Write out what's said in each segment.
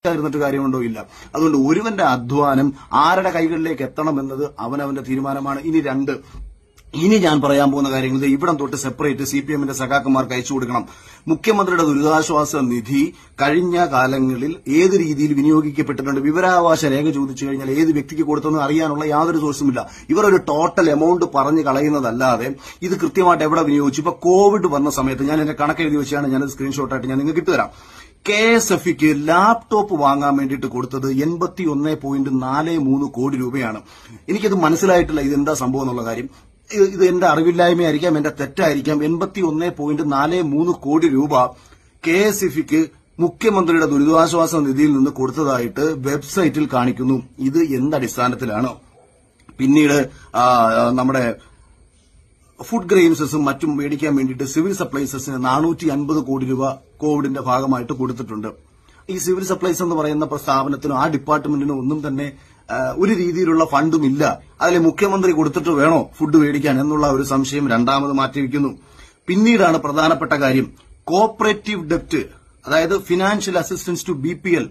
ഇരുന്നിട്ട് കാര്യമുണ്ടോ ഇല്ല അതുകൊണ്ട് ഒരുവന്റെ അധ്വാനം ആരുടെ കൈകളിലേക്ക് എത്തണം എന്നത് അവനവന്റെ തീരുമാനമാണ് ഇനി രണ്ട് ഇനി ഞാൻ പറയാൻ പോകുന്ന കാര്യങ്ങൾ ദേ ഇവിടം തൊട്ട് സെപ്പറേറ്റ് സി പി എമ്മിന്റെ സഖാക്കന്മാർക്ക് അയച്ചു കൊടുക്കണം മുഖ്യമന്ത്രിയുടെ ദുരിതാശ്വാസ നിധി കഴിഞ്ഞ കാലങ്ങളിൽ ഏത് രീതിയിൽ വിനിയോഗിക്കപ്പെട്ടിട്ടുണ്ട് വിവരാവകാശ രേഖ ചോദിച്ചു കഴിഞ്ഞാൽ ഏത് വ്യക്തിക്ക് കൊടുത്തെന്ന് അറിയാനുള്ള യാതൊരു സോഴ്സുമില്ല ഇവർ ഒരു ടോട്ടൽ എമൗണ്ട് പറഞ്ഞു കളയുന്നതല്ലാതെ ഇത് കൃത്യമായിട്ട് എവിടെ വിനിയോഗിച്ചു ഇപ്പൊ കോവിഡ് വന്ന സമയത്ത് ഞാൻ എന്റെ കണക്ക് എഴുതി വെച്ചാണ് ഞാനത് സ്ക്രീൻഷോട്ടായിട്ട് ഞാൻ നിങ്ങൾക്ക് ഇട്ടുതരാം കെ എസ് എഫ് ലാപ്ടോപ്പ് വാങ്ങാൻ വേണ്ടിയിട്ട് കൊടുത്തത് എൺപത്തി ഒന്ന് പോയിന്റ് നാല് മൂന്ന് കോടി രൂപയാണ് എനിക്കത് മനസ്സിലായിട്ടില്ല ഇത് എന്താ സംഭവം എന്നുള്ള കാര്യം ഇത് ഇത് എന്റെ അറിവില്ലായ്മയായിരിക്കാം എന്റെ തെറ്റായിരിക്കാം എൺപത്തി ഒന്ന് പോയിന്റ് നാല് മൂന്ന് കോടി രൂപ കെ എസ് എഫ് മുഖ്യമന്ത്രിയുടെ ദുരിതാശ്വാസ നിധിയിൽ നിന്ന് കൊടുത്തതായിട്ട് വെബ്സൈറ്റിൽ കാണിക്കുന്നു ഇത് എന്തടിസ്ഥാനത്തിലാണ് പിന്നീട് ആ, നമ്മുടെ ഫുഡ് ഗ്രെയിൻസസും മറ്റും മേടിക്കാൻ വേണ്ടിയിട്ട് സിവിൽ സപ്ലൈസസിന് നാനൂറ്റി അൻപത് കോടി രൂപ കോവിഡിന്റെ ഭാഗമായിട്ട് കൊടുത്തിട്ടുണ്ട് ഈ സിവിൽ സപ്ലൈസ് എന്ന് പറയുന്ന പ്ര- സ്ഥാപനത്തിനും ആ ഡിപ്പാർട്ട്മെന്റിനും ഒന്നും തന്നെ ആ, ഒരു രീതിയിലുള്ള ഫണ്ടും ഇല്ല അതിലെ മുഖ്യമന്ത്രി കൊടുത്തിട്ട് വേണോ ഫുഡ് മേടിക്കാൻ എന്നുള്ള ഒരു സംശയം രണ്ടാമത് മാറ്റിവെക്കുന്നു പിന്നീടാണ് പ്രധാനപ്പെട്ട കാര്യം കോപ്പറേറ്റീവ് ഡെപ്റ്റ് അതായത് financial assistance to B P L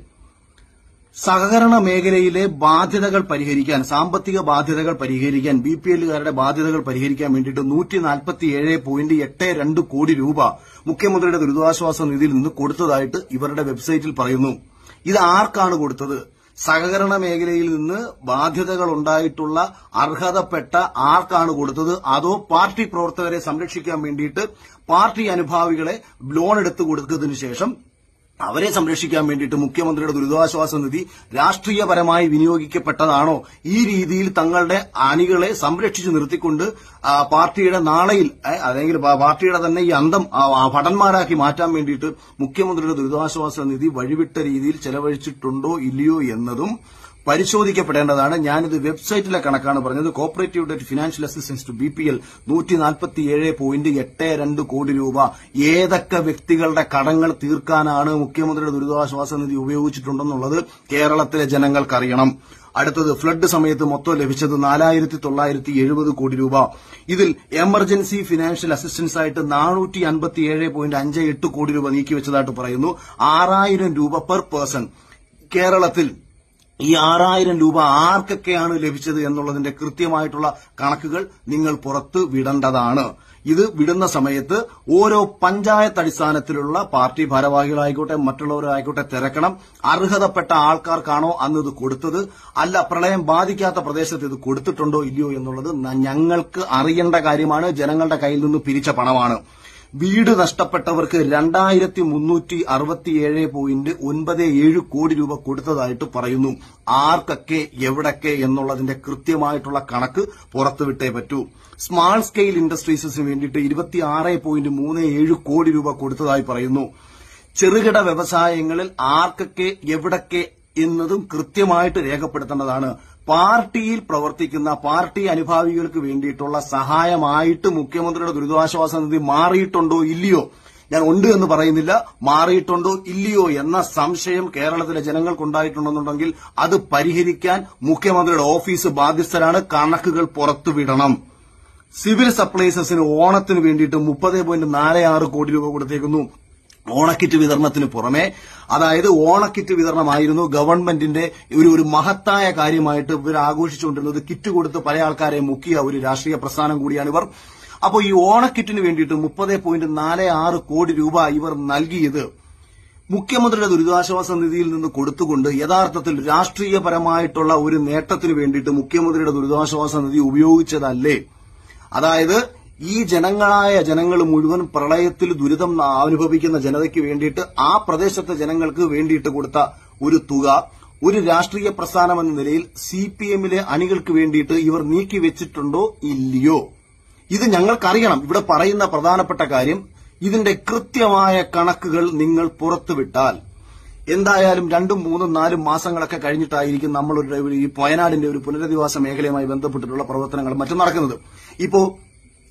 സഹകരണ മേഖലയിലെ ബാധ്യതകൾ പരിഹരിക്കാൻ സാമ്പത്തിക ബാധ്യതകൾ പരിഹരിക്കാൻ ബി പി എല്ലുകാരുടെ ബാധ്യതകൾ പരിഹരിക്കാൻ വേണ്ടിയിട്ട് നൂറ്റി നാൽപ്പത്തിയേഴ് പോയിന്റ് എട്ട് രണ്ട് കോടി രൂപ മുഖ്യമന്ത്രിയുടെ ദുരിതാശ്വാസ നിധിയിൽ നിന്ന് കൊടുത്തതായിട്ട് ഇവരുടെ വെബ്സൈറ്റിൽ പറയുന്നു ഇത് ആർക്കാണ് കൊടുത്തത് സഹകരണ മേഖലയിൽ നിന്ന് ബാധ്യതകൾ ഉണ്ടായിട്ടുള്ള അർഹതപ്പെട്ട ആർക്കാണ് കൊടുത്തത് അതോ പാർട്ടി പ്രവർത്തകരെ സംരക്ഷിക്കാൻ വേണ്ടിയിട്ട് പാർട്ടി അനുഭാവികളെ ലോൺ എടുത്തു കൊടുത്തതിനു ശേഷം അവരെ സംരക്ഷിക്കാൻ വേണ്ടിയിട്ട് മുഖ്യമന്ത്രിയുടെ ദുരിതാശ്വാസ നിധി രാഷ്ട്രീയപരമായി വിനിയോഗിക്കപ്പെട്ടതാണോ ഈ രീതിയിൽ തങ്ങളുടെ അണികളെ സംരക്ഷിച്ചു നിർത്തിക്കൊണ്ട് ആ, പാർട്ടിയുടെ നാളെയിൽ ഏ, അല്ലെങ്കിൽ പാ- പാർട്ടിയുടെ തന്നെ ഈ അന്തം ആ, ആ, ഭടന്മാരാക്കി മാറ്റാൻ വേണ്ടിയിട്ട് മുഖ്യമന്ത്രിയുടെ ദുരിതാശ്വാസ നിധി വഴിവിട്ട രീതിയിൽ ചെലവഴിച്ചിട്ടുണ്ടോ ഇല്ലയോ എന്നതും പരിശോധിക്കപ്പെടേണ്ടതാണ് ഞാനിത് വെബ്സൈറ്റിലെ കണക്കാണ് പറഞ്ഞത് cooperative debt financial assistance to B P L നൂറ്റി നാൽപ്പത്തിയേഴ് പോയിന്റ് എട്ട് രണ്ട് കോടി രൂപ ഏതൊക്കെ വ്യക്തികളുടെ കടങ്ങൾ തീർക്കാനാണ് മുഖ്യമന്ത്രിയുടെ ദുരിതാശ്വാസ നിധി ഉപയോഗിച്ചിട്ടുണ്ടെന്നുള്ളത് കേരളത്തിലെ ജനങ്ങൾക്കറിയണം അടുത്തത് ഫ്ലഡ് സമയത്ത് മൊത്തം ലഭിച്ചത് നാലായിരത്തി തൊള്ളായിരത്തി എഴുപത് കോടി രൂപ ഇതിൽ എമർജൻസി ഫിനാൻഷ്യൽ അസിസ്റ്റൻസ് ആയിട്ട് നാനൂറ്റി അൻപത്തിയേഴ് പോയിന്റ് അഞ്ച് എട്ട് കോടി രൂപ നീക്കിവെച്ചതായിട്ട് പറയുന്നു ആറായിരം രൂപ പെർ പേഴ്സൺ കേരളത്തിൽ ഈ ആറായിരം രൂപ ആർക്കൊക്കെയാണ് ലഭിച്ചത് എന്നുള്ളതിന്റെ കൃത്യമായിട്ടുള്ള കണക്കുകൾ നിങ്ങൾ പുറത്ത് വിടേണ്ടതാണ് ഇത് വിടുന്ന സമയത്ത് ഓരോ പഞ്ചായത്ത് അടിസ്ഥാനത്തിലുള്ള പാർട്ടി ഭാരവാഹികളായിക്കോട്ടെ മറ്റുള്ളവരായിക്കോട്ടെ തിരക്കണം അർഹതപ്പെട്ട ആൾക്കാർക്കാണോ അന്ന് ഇത് കൊടുത്തത് അല്ല പ്രളയം ബാധിക്കാത്ത പ്രദേശത്ത് ഇത് കൊടുത്തിട്ടുണ്ടോ ഇല്ലയോ എന്നുള്ളത് ന- ഞങ്ങൾക്ക് അറിയേണ്ട കാര്യമാണ് ജനങ്ങളുടെ കയ്യിൽ നിന്ന് പിരിച്ച പണമാണ് വീട് നഷ്ടപ്പെട്ടവർക്ക് രണ്ടായിരത്തി മുന്നൂറ്റി അറുപത്തിയേഴ് പോയിന്റ് ഒൻപത് ഏഴ് കോടി രൂപ കൊടുത്തതായിട്ട് പറയുന്നു ആർക്കൊക്കെ എവിടൊക്കെ എന്നുള്ളതിന്റെ കൃത്യമായിട്ടുള്ള കണക്ക് പുറത്തുവിട്ടേ പറ്റൂ സ്മാൾ സ്കെയിൽ ഇൻഡസ്ട്രീസിന് വേണ്ടിയിട്ട് ഇരുപത്തിയാറ് പോയിന്റ് മൂന്ന് ഏഴ് കോടി രൂപ കൊടുത്തതായി പറയുന്നു ചെറുകിട വ്യവസായങ്ങളിൽ ആർക്കൊക്കെ എവിടൊക്കെ എന്നതും കൃത്യമായിട്ട് രേഖപ്പെടുത്തേണ്ടതാണ് പാർട്ടിയിൽ പ്രവർത്തിക്കുന്ന പാർട്ടി അനുഭാവികൾക്ക് വേണ്ടിയിട്ടുള്ള സഹായമായിട്ട് മുഖ്യമന്ത്രിയുടെ ദുരിതാശ്വാസ നിധി മാറിയിട്ടുണ്ടോ ഇല്ലയോ ഞാൻ ഉണ്ട് എന്ന് പറയുന്നില്ല മാറിയിട്ടുണ്ടോ ഇല്ലയോ എന്ന സംശയം കേരളത്തിലെ ജനങ്ങൾക്കുണ്ടായിട്ടുണ്ടെന്നുണ്ടെങ്കിൽ അത് പരിഹരിക്കാൻ മുഖ്യമന്ത്രിയുടെ ഓഫീസ് ബാധ്യസ്ഥരാണ് കണക്കുകൾ പുറത്തുവിടണം സിവിൽ സപ്ലൈസസിന് ഓണത്തിന് വേണ്ടിയിട്ട് മുപ്പത് പോയിന്റ് നാല് ആറ് കോടി രൂപ കൊടുത്തേക്കുന്നു ഓണക്കിറ്റ് വിതരണത്തിന് പുറമെ അതായത് ഓണക്കിറ്റ് വിതരണമായിരുന്നു ഗവൺമെന്റിന്റെ ഒരു ഒരു മഹത്തായ കാര്യമായിട്ട് ഇവർ ആഘോഷിച്ചുകൊണ്ടിരുന്നത് കിറ്റ് കൊടുത്ത് പല ആൾക്കാരെ മുക്കിയ ഒരു രാഷ്ട്രീയ പ്രസ്ഥാനം കൂടിയാണ് ഇവർ അപ്പോൾ ഈ ഓണക്കിറ്റിന് വേണ്ടിയിട്ട് മുപ്പത് പോയിന്റ് നാല് ആറ് കോടി രൂപ ഇവർ നൽകിയത് മുഖ്യമന്ത്രിയുടെ ദുരിതാശ്വാസ നിധിയിൽ നിന്ന് കൊടുത്തുകൊണ്ട് യഥാർത്ഥത്തിൽ രാഷ്ട്രീയപരമായിട്ടുള്ള ഒരു നേട്ടത്തിന് വേണ്ടിയിട്ട് മുഖ്യമന്ത്രിയുടെ ദുരിതാശ്വാസ നിധി ഉപയോഗിച്ചതല്ലേ അതായത് ഈ ജനങ്ങളായ ജനങ്ങൾ മുഴുവൻ പ്രളയത്തിൽ ദുരിതം അനുഭവിക്കുന്ന ജനതയ്ക്ക് വേണ്ടിയിട്ട് ആ പ്രദേശത്തെ ജനങ്ങൾക്ക് വേണ്ടിയിട്ട് കൊടുത്ത ഒരു തുക ഒരു രാഷ്ട്രീയ പ്രസ്ഥാനം എന്ന നിലയിൽ സി പി എമ്മിലെ അണികൾക്ക് വേണ്ടിയിട്ട് ഇവർ നീക്കിവെച്ചിട്ടുണ്ടോ ഇല്ലയോ ഇത് ഞങ്ങൾക്കറിയണം ഇവിടെ പറയുന്ന പ്രധാനപ്പെട്ട കാര്യം ഇതിന്റെ കൃത്യമായ കണക്കുകൾ നിങ്ങൾ പുറത്തുവിട്ടാൽ എന്തായാലും രണ്ടും മൂന്നും നാലും മാസങ്ങളൊക്കെ കഴിഞ്ഞിട്ടായിരിക്കും നമ്മൾ ഒരു ഈ വയനാടിന്റെ ഒരു പുനരധിവാസ മേഖലയുമായി ബന്ധപ്പെട്ടിട്ടുള്ള പ്രവർത്തനങ്ങൾ മറ്റും നടക്കുന്നത് ഇപ്പോ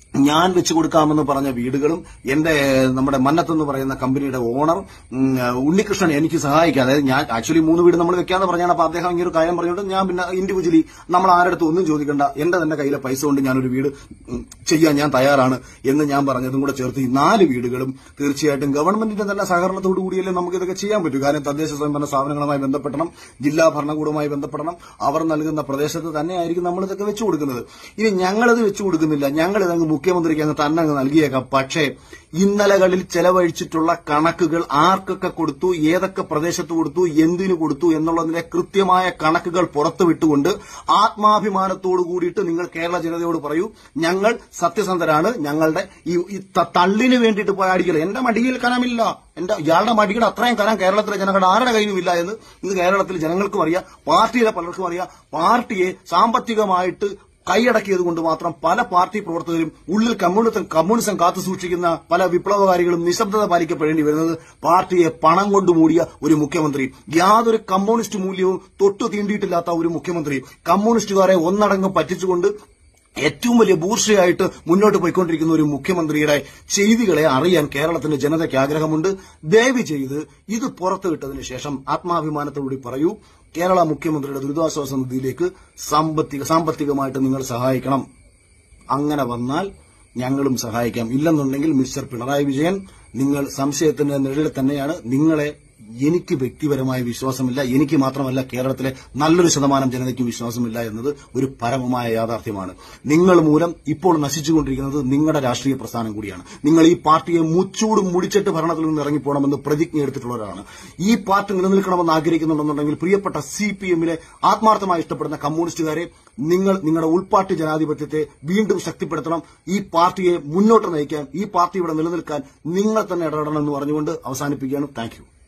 ഞാൻ വെച്ചു കൊടുക്കാമെന്ന് പറഞ്ഞ വീടുകളും എന്റെ നമ്മുടെ മന്നത്തെന്ന് പറയുന്ന കമ്പനിയുടെ ഓണർ ഉം, ഉണ്ണികൃഷ്ണൻ എനിക്ക് സഹായിക്കാം അതായത് ഞാൻ ആക്ച്വലി മൂന്ന് വീട് നമ്മൾ വെക്കാന്ന് പറഞ്ഞാണ് അപ്പൊ അദ്ദേഹം ഇങ്ങനെ ഒരു കാര്യം പറഞ്ഞുകൊണ്ട് ഞാൻ പിന്നെ ഇൻഡിവിജ്വലി നമ്മൾ ആരുടെ ഒന്നും ചോദിക്കണ്ട എന്റെ തന്നെ കയ്യിലെ പൈസ കൊണ്ട് ഞാനൊരു വീട് ഉം, ചെയ്യാൻ ഞാൻ തയ്യാറാണ് എന്ന് ഞാൻ പറഞ്ഞതും കൂടെ ചേർത്ത് ഈ നാല് വീടുകളും തീർച്ചയായിട്ടും ഗവൺമെന്റിന്റെ തന്നെ സഹകരണത്തോടു കൂടിയല്ലേ നമുക്ക് ഇതൊക്കെ ചെയ്യാൻ പറ്റൂ കാരണം തദ്ദേശ സ്വയംഭരണ സ്ഥാപനങ്ങളുമായി ബന്ധപ്പെടണം ജില്ലാ ഭരണകൂടവുമായി ബന്ധപ്പെടണം അവർ നൽകുന്ന പ്രദേശത്ത് തന്നെയായിരിക്കും നമ്മൾ ഇതൊക്കെ വെച്ചു കൊടുക്കുന്നത് ഇനി ഞങ്ങളത് വെച്ചു കൊടുക്കുന്നില്ല ഞങ്ങൾ ഇതങ്ങ് മുഖ്യമന്ത്രിക്ക് അങ്ങ് തന്നെ അങ്ങ് നൽകിയേക്കാം പക്ഷേ ഇന്നലകളിൽ ചെലവഴിച്ചിട്ടുള്ള കണക്കുകൾ ആർക്കൊക്കെ കൊടുത്തു ഏതൊക്കെ പ്രദേശത്ത് കൊടുത്തു എന്തിനു കൊടുത്തു എന്നുള്ളതിന്റെ കൃത്യമായ കണക്കുകൾ പുറത്തുവിട്ടുകൊണ്ട് ആത്മാഭിമാനത്തോടു കൂടിയിട്ട് നിങ്ങൾ കേരള ജനതയോട് പറയൂ ഞങ്ങൾ സത്യസന്ധരാണ് ഞങ്ങളുടെ ഈ ഈ ത- തള്ളിന് വേണ്ടിയിട്ട് പോയാടിക്കല് എന്റെ മടിയിൽ കനമില്ല എന്റെ ഇയാളുടെ മടിയുടെ അത്രയും കനം കേരളത്തിലെ ജനങ്ങളുടെ ആരുടെ കയ്യിലുമില്ല എന്ന് ഇത് കേരളത്തിലെ ജനങ്ങൾക്കും അറിയാം പാർട്ടിയിലെ പലർക്കും അറിയാം പാർട്ടിയെ സാമ്പത്തികമായിട്ട് കൈയടക്കിയത് കൊണ്ട് മാത്രം പല പാർട്ടി പ്രവർത്തകരും ഉള്ളിൽ കമ്മ്യൂണിസം കമ്മ്യൂണിസം കാത്തു സൂക്ഷിക്കുന്ന പല വിപ്ലവകാരികളും നിശബ്ദത പാലിക്കപ്പെടേണ്ടി വരുന്നത് പാർട്ടിയെ പണം കൊണ്ട് മൂടിയ ഒരു മുഖ്യമന്ത്രി യാതൊരു കമ്മ്യൂണിസ്റ്റ് മൂല്യവും തൊട്ടു തീണ്ടിയിട്ടില്ലാത്ത ഒരു മുഖ്യമന്ത്രി കമ്മ്യൂണിസ്റ്റുകാരെ ഒന്നടങ്കം പറ്റിച്ചുകൊണ്ട് ഏറ്റവും വലിയ ബൂർഷയായിട്ട് മുന്നോട്ട് പോയിക്കൊണ്ടിരിക്കുന്ന ഒരു മുഖ്യമന്ത്രിയുടെ ചെയ്തികളെ അറിയാൻ കേരളത്തിന്റെ ജനതയ്ക്ക് ആഗ്രഹമുണ്ട് ദയവ് ചെയ്ത് ഇത് പുറത്തുവിട്ടതിന് ശേഷം ആത്മാഭിമാനത്തോടുകൂടി പറയൂ കേരള മുഖ്യമന്ത്രിയുടെ ദുരിതാശ്വാസ നിധിയിലേക്ക് സാമ്പത്തിക സാമ്പത്തികമായിട്ട് നിങ്ങൾ സഹായിക്കണം അങ്ങനെ വന്നാൽ ഞങ്ങളും സഹായിക്കാം ഇല്ലെന്നുണ്ടെങ്കിൽ മിസ്റ്റർ പിണറായി വിജയൻ നിങ്ങൾ സംശയത്തിന്റെ നിഴലിൽ തന്നെയാണ് നിങ്ങളെ എനിക്ക് വ്യക്തിപരമായ വിശ്വാസമില്ല എനിക്ക് മാത്രമല്ല കേരളത്തിലെ നല്ലൊരു ശതമാനം ജനതയ്ക്കും വിശ്വാസമില്ല എന്നത് ഒരു പരമമായ യാഥാർത്ഥ്യമാണ് നിങ്ങൾ മൂലം ഇപ്പോൾ നശിച്ചുകൊണ്ടിരിക്കുന്നത് നിങ്ങളുടെ രാഷ്ട്രീയ പ്രസ്ഥാനം കൂടിയാണ് നിങ്ങൾ ഈ പാർട്ടിയെ മുച്ചൂടും മുടിച്ചിട്ട് ഭരണത്തിൽ നിന്ന് ഇറങ്ങിപ്പോണമെന്ന് പ്രതിജ്ഞ എടുത്തിട്ടുള്ളവരാണ് ഈ പാർട്ടി നിലനിൽക്കണമെന്ന് ആഗ്രഹിക്കുന്നുണ്ടെന്നുണ്ടെങ്കിൽ പ്രിയപ്പെട്ട സി പി എമ്മിലെ ആത്മാർത്ഥമായി ഇഷ്ടപ്പെടുന്ന കമ്മ്യൂണിസ്റ്റുകാരെ നിങ്ങൾ നിങ്ങളുടെ ഉൾപാർട്ടി ജനാധിപത്യത്തെ വീണ്ടും ശക്തിപ്പെടുത്തണം ഈ പാർട്ടിയെ മുന്നോട്ട് നയിക്കാൻ ഈ പാർട്ടി ഇവിടെ നിലനിൽക്കാൻ നിങ്ങൾ തന്നെ ഇടപെടണം എന്ന് പറഞ്ഞുകൊണ്ട് അവസാനിപ്പിക്കുകയാണ് താങ്ക് യു